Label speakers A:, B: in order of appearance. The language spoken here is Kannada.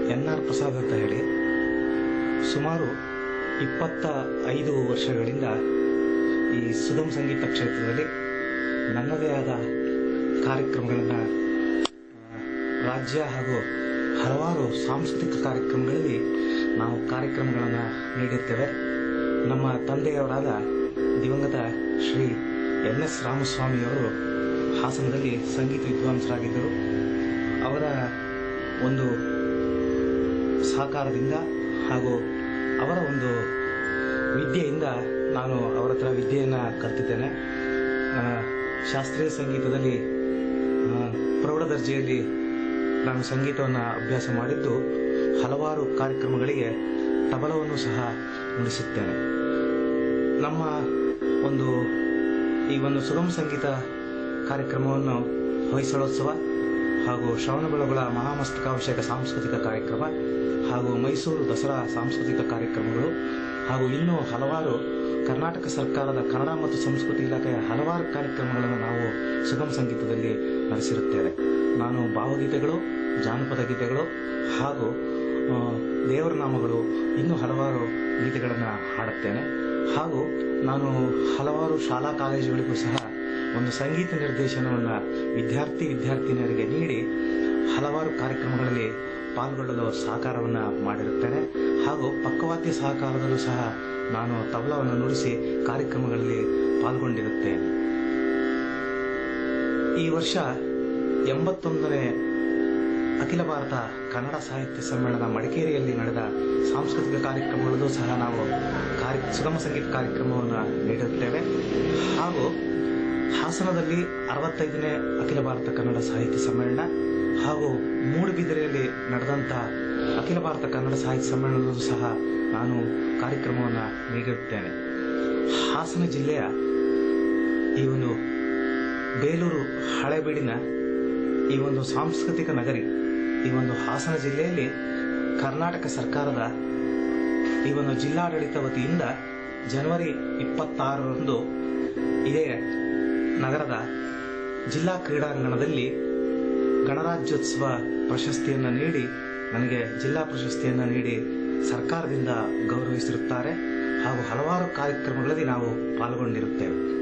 A: ಎನ್ ಆರ್ ಪ್ರಸಾದ್ ಅಂತ ಹೇಳಿ ಸುಮಾರು ಇಪ್ಪತ್ತ ಐದು ವರ್ಷಗಳಿಂದ ಈ ಸುಗಮ ಸಂಗೀತ ಕ್ಷೇತ್ರದಲ್ಲಿ ನನ್ನದೇ ಆದ ಕಾರ್ಯಕ್ರಮಗಳನ್ನು ರಾಜ್ಯ ಹಾಗೂ ಹಲವಾರು ಸಾಂಸ್ಕೃತಿಕ ಕಾರ್ಯಕ್ರಮಗಳಲ್ಲಿ ನಾವು ಕಾರ್ಯಕ್ರಮಗಳನ್ನು ನೀಡಿರ್ತೇವೆ ನಮ್ಮ ತಂದೆಯವರಾದ ದಿವಂಗತ ಶ್ರೀ ಎನ್ ಎಸ್ ರಾಮಸ್ವಾಮಿಯವರು ಹಾಸನದಲ್ಲಿ ಸಂಗೀತ ವಿದ್ವಾಂಸರಾಗಿದ್ದರು ಅವರ ಒಂದು ಸಹಕಾರದಿಂದ ಹಾಗೂ ಅವರ ಒಂದು ವಿದ್ಯೆಯಿಂದ ನಾನು ಅವರ ಹತ್ರ ವಿದ್ಯೆಯನ್ನು ಕಲ್ತಿದ್ದೇನೆ ಆ, ಶಾಸ್ತ್ರೀಯ ಸಂಗೀತದಲ್ಲಿ ಆ, ಪ್ರೌಢ ದರ್ಜೆಯಲ್ಲಿ ನಾನು ಸಂಗೀತವನ್ನು ಅಭ್ಯಾಸ ಮಾಡಿದ್ದು ಹಲವಾರು ಕಾರ್ಯಕ್ರಮಗಳಿಗೆ ತಬಲವನ್ನು ಸಹ ನುಡಿಸುತ್ತೇನೆ ನಮ್ಮ ಒಂದು ಈ ಒಂದು ಸುಗಮ ಸಂಗೀತ ಕಾರ್ಯಕ್ರಮವನ್ನು ಹೊಯ್ಸಳೋತ್ಸವ ಹಾಗೂ ಶ್ರವಣಬೆಳಗೊಳ ಮಹಾಮಸ್ತಕಾಭಿಷೇಕ ಸಾಂಸ್ಕೃತಿಕ ಕಾರ್ಯಕ್ರಮ ಹಾಗೂ ಮೈಸೂರು ದಸರಾ ಸಾಂಸ್ಕೃತಿಕ ಕಾರ್ಯಕ್ರಮಗಳು ಹಾಗೂ ಇನ್ನೂ ಹಲವಾರು ಕರ್ನಾಟಕ ಸರ್ಕಾರದ ಕನ್ನಡ ಮತ್ತು ಸಂಸ್ಕೃತಿ ಇಲಾಖೆಯ ಹಲವಾರು ಕಾರ್ಯಕ್ರಮಗಳನ್ನು ನಾವು ಸುಗಮ ಸಂಗೀತದಲ್ಲಿ ನಡೆಸಿರುತ್ತೇವೆ ನಾನು ಭಾವಗೀತೆಗಳು ಜಾನಪದ ಗೀತೆಗಳು ಹಾಗೂ ಆ, ದೇವರ ನಾಮಗಳು ಇನ್ನೂ ಹಲವಾರು ಗೀತೆಗಳನ್ನು ಹಾಡುತ್ತೇನೆ ಹಾಗೂ ನಾನು ಹಲವಾರು ಶಾಲಾ ಕಾಲೇಜುಗಳಿಗೂ ಸಹ ಒಂದು ಸಂಗೀತ ನಿರ್ದೇಶನವನ್ನು ವಿದ್ಯಾರ್ಥಿ ವಿದ್ಯಾರ್ಥಿನಿಯರಿಗೆ ನೀಡಿ ಹಲವಾರು ಕಾರ್ಯಕ್ರಮಗಳಲ್ಲಿ ಪಾಲ್ಗೊಳ್ಳಲು ಸಹಕಾರವನ್ನು ಮಾಡಿರುತ್ತೇನೆ ಹಾಗೂ ಪಕ್ಕವಾದ್ಯ ಸಹಕಾರದಲ್ಲೂ ಸಹ ನಾನು ತಬಲವನ್ನು ನುಡಿಸಿ ಕಾರ್ಯಕ್ರಮಗಳಲ್ಲಿ ಪಾಲ್ಗೊಂಡಿರುತ್ತೇನೆ ಈ ವರ್ಷ ಎಂಬತ್ತೊಂದನೇ ಅಖಿಲ ಭಾರತ ಕನ್ನಡ ಸಾಹಿತ್ಯ ಸಮ್ಮೇಳನ ಮಡಿಕೇರಿಯಲ್ಲಿ ನಡೆದ ಸಾಂಸ್ಕೃತಿಕ ಕಾರ್ಯಕ್ರಮಗಳಲ್ಲೂ ಸಹ ನಾವು ಕಾರ್ಯ ಸುಗಮ ಸಂಗೀತ ಕಾರ್ಯಕ್ರಮವನ್ನು ನೀಡಿರುತ್ತೇವೆ ಹಾಗೂ ಹಾಸನದಲ್ಲಿ ಅರವತ್ತೈದನೇ ಅಖಿಲ ಭಾರತ ಕನ್ನಡ ಸಾಹಿತ್ಯ ಸಮ್ಮೇಳನ ಹಾಗೂ ಮೂಡುಬಿದಿರೆಯಲ್ಲಿ ನಡೆದಂಥ ಅಖಿಲ ಭಾರತ ಕನ್ನಡ ಸಾಹಿತ್ಯ ಸಮ್ಮೇಳನದಲ್ಲೂ ಸಹ ನಾನು ಕಾರ್ಯಕ್ರಮವನ್ನು ನೀಡಿರುತ್ತೇನೆ ಹಾಸನ ಜಿಲ್ಲೆಯ ಈ ಒಂದು ಬೇಲೂರು ಹಳೆಬೀಡಿನ ಈ ಒಂದು ಸಾಂಸ್ಕೃತಿಕ ನಗರಿ ಈ ಒಂದು ಹಾಸನ ಜಿಲ್ಲೆಯಲ್ಲಿ ಕರ್ನಾಟಕ ಸರ್ಕಾರದ ಈ ಒಂದು ಜಿಲ್ಲಾಡಳಿತ ವತಿಯಿಂದ ಜನವರಿ ಇಪ್ಪತ್ತಾರರಂದು ಇದೇ ನಗರದ ಜಿಲ್ಲಾ ಕ್ರೀಡಾಂಗಣದಲ್ಲಿ ಗಣರಾಜ್ಯೋತ್ಸವ ಪ್ರಶಸ್ತಿಯನ್ನು ನೀಡಿ ನನಗೆ ಜಿಲ್ಲಾ ಪ್ರಶಸ್ತಿಯನ್ನು ನೀಡಿ ಸರ್ಕಾರದಿಂದ ಗೌರವಿಸಿರುತ್ತಾರೆ ಹಾಗೂ ಹಲವಾರು ಕಾರ್ಯಕ್ರಮಗಳಲ್ಲಿ ನಾವು ಪಾಲ್ಗೊಂಡಿರುತ್ತೇವೆ